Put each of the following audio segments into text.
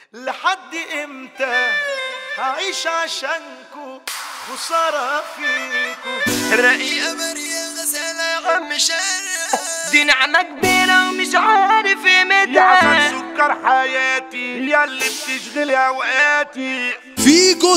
لحد امتى هعيش عشانكو خسارة فيكو رقيقة برية غسالة يا عم شارع دي نعمة كبيرة ومش عارف يا قيمتها سكر حياتي ياللي بتشغل اوقاتي فيجو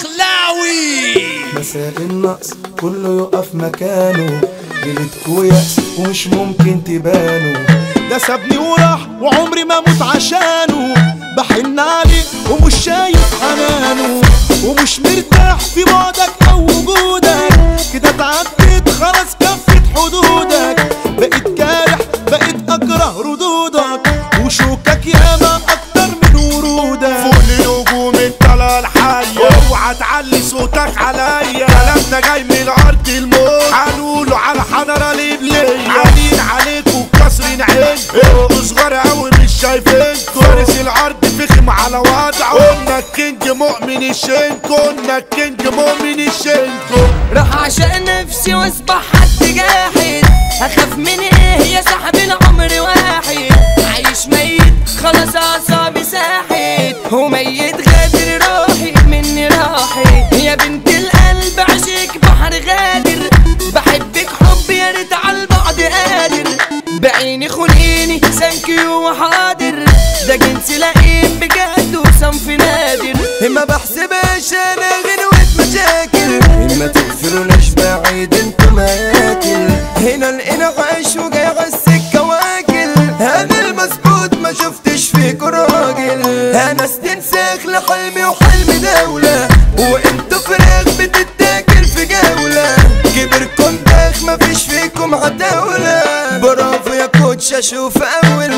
الدخلاوي مساء النقص كله يقف مكانه جيلتكو يأس ومش ممكن تبانوا ده سابني وراح وعمري ما اموت عشانه بحن عليه ومش شايف حنانه ومش مرتاح في بعدك او وجودك كده اتعدت خلاص كفت حدودك بقيت جارح بقيت اكره ردودك وشوكك ياما اكتر من ورودك فوق نجوم الطلال حية اوعى تعلي صوتك عليا كلامنا جاي من ارض الموت هنقوله على حضرة ليبلية عالين عليكم كسرين عينكم انتوا صغار قوي مش شايفينكم فارس الارض فخم على وضعه قلنا الكينج مؤمن الشينكو قلنا الكينج مؤمن الشينكو راح عشان نفسي واصبح حد جاحد هخاف من ايه يا صاحبي العمر واحد عايش ميت خلاص اعصابي ساحت وميت غادر روحي مني راحت يا بنت القلب عشق بحر غادر بحبك حب يا ريت على البعد قادر بعيني خلقيني سانكيو وحاضر ده جنس لئيم بجد وصنف نادر ما بحسبهاش انا غنوة مشاكل ما تقفلوناش بعيد انتم مياكل هنا لقينا عايش وجاي على السكة واكل انا المظبوط ما شفتش فيكوا راجل انا استنساخ لحلمي وحلم دولة وانتوا فراخ بتتاكل في جولة كبركم داخ مفيش فيكم عتاولة برافو يا كوتش اشوف اول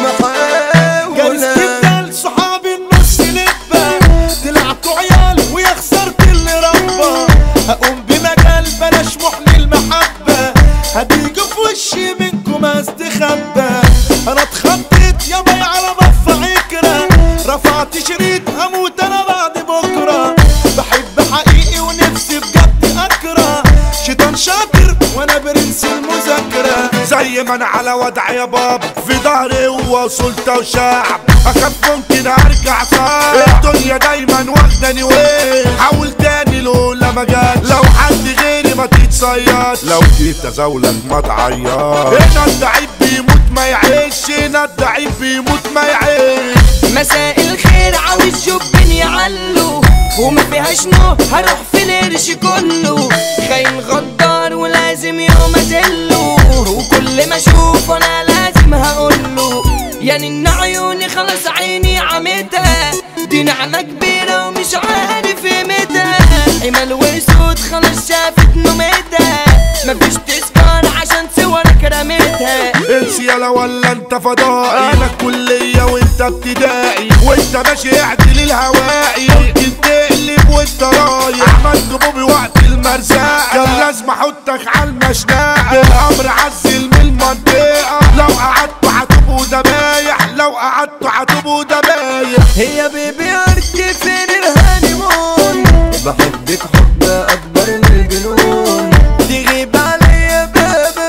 جايز محاولة جدا صحابي النص لبة طلعتوا عيال ويا خسرت اللي ربى هقوم بمجال بلاش محن المحبة هتيجوا في وشي منكم استخبى انا اتخطيت يا بي على ضفة عكرة رفعت شريط هموت انا بعد بكرة بحب حقيقي ونفسي بجد اكره شيطان شاطر وانا برنس المذاكرة زي ما انا على وضع يا بابا في ظهري هو سلطة وشعب اخاف ممكن ارجع صعب الدنيا دايما واخداني وين حاول تاني لولا مجال لو حد غيري ما تتصيد لو جيت ازولك ما تعيط هنا الضعيف بيموت ما يعيش هنا الضعيف بيموت ما يعيش مساء الخير عاوز جب يعلو وما فيهاش نو هروح في القرش كله خاين غدار ولازم يوم ازله وكل ما اشوفه انا لازم هقوله يعني ان عيوني خلاص عيني عمتها دي نعمة كبيرة ومش عارف قيمتها حمل واسود خلاص شافت نومتها مفيش تذكار عشان صورك رميتها انسي يلا ولا انت فضائي انا كلية وانت ابتدائي وانت ماشي اعدل الهوائي ممكن تقلب وانت رايح عملت بوبي وقت المرزاق كان لازم احطك على المشناق الامر عزل من المنطقة لو قعدتوا هتبقوا دبايح لو قعدتوا هتبقوا دبايح هي بيبي ارتي فين الهانيمون بحبك حب اكبر من الجنون تغيب عليا بابا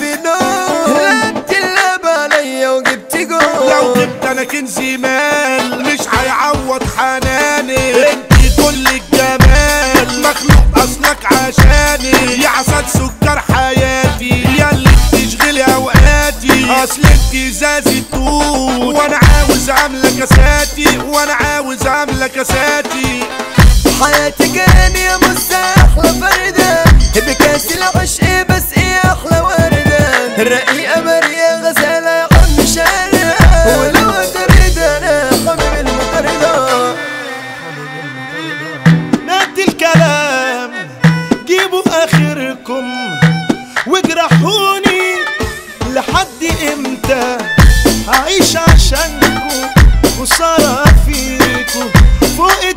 بالفنون لا تلعب عليا وجبت لو جول جبت انا كنزي مال مش هيعوض حناني انت كل الجمال مخلوق اصلك عشاني يا عسل سكر حياتي يا اللي بتشغلي اوقاتي اصل انت زازي توت وانا عاوز املى كاساتي وانا عاوز املى كاساتي حياتي كان يا مس احلى فردة بكاس العشق بس ايه احلى وردة رقيقة مرية غزالة يا عم شارع ولو تريد انا حبيب المطردة مات الكلام جيبوا اخركم واجرحوني لحد امتى هعيش عشانكم خسارة فيكم فوق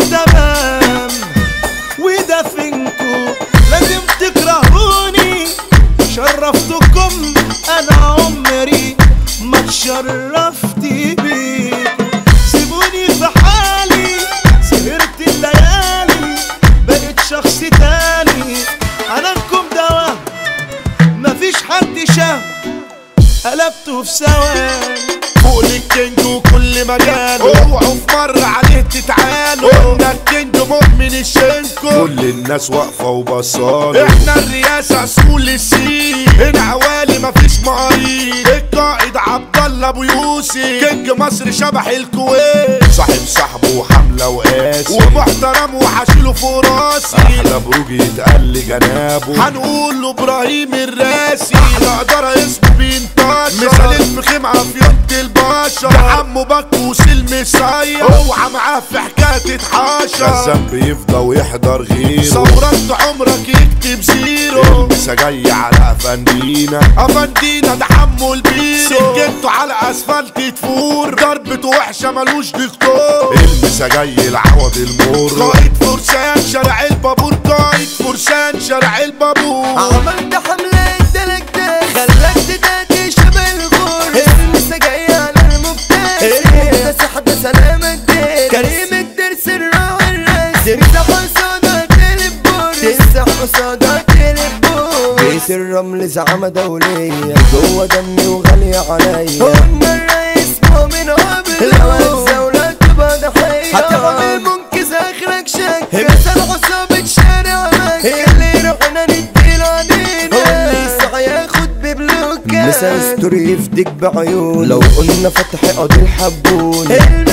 كل الناس واقفة وبصالة احنا الرئاسة اصول السين هنا عوالي مفيش مريض القائد عبد الله ابو يوسف كينج مصر شبح الكويت صاحب صاحبه وحملة وقاسي ومحترم وحشيله فوق راسي احلى بروج يتقل جنابه هنقول له ابراهيم الراسي احلى قدرة اسمه بينتشر مثال الفخيم عافية البشر ده عمو بكوس المسير اوعى معاه في حكاية اتحاشر الذنب يفضى ويحضر غيره ثورات عمرك يكتب زيرو لسه جاي على افندينا افندينا ده حمو البيرو سكته على اسفلت تفور ضربته وحشه ملوش دكتور المسا جاي العوض المر قائد فرسان شارع البابور قائد فرسان شارع البابور عملت حملة دلك خلاك تداتي شبه الغور المسا جاي على المبتدئ المكتسح ده سلام الدير كريم الدرس الراعي الراس تمسح قصادك البور تمسح قصادك البور بيت الرمل زعمة دولية جوه دمي وغالية عليا هم الرئيس مؤمن قبل لو الزولة تبقى ضحية هتعمل منكس اخرك شك مثل عصابة شارع مكة اللي يروحنا نديله علينا واللي يسعى ياخد ببلوكة مسا ستوري يفديك بعيون لو قلنا فتح قاضي الحبون الم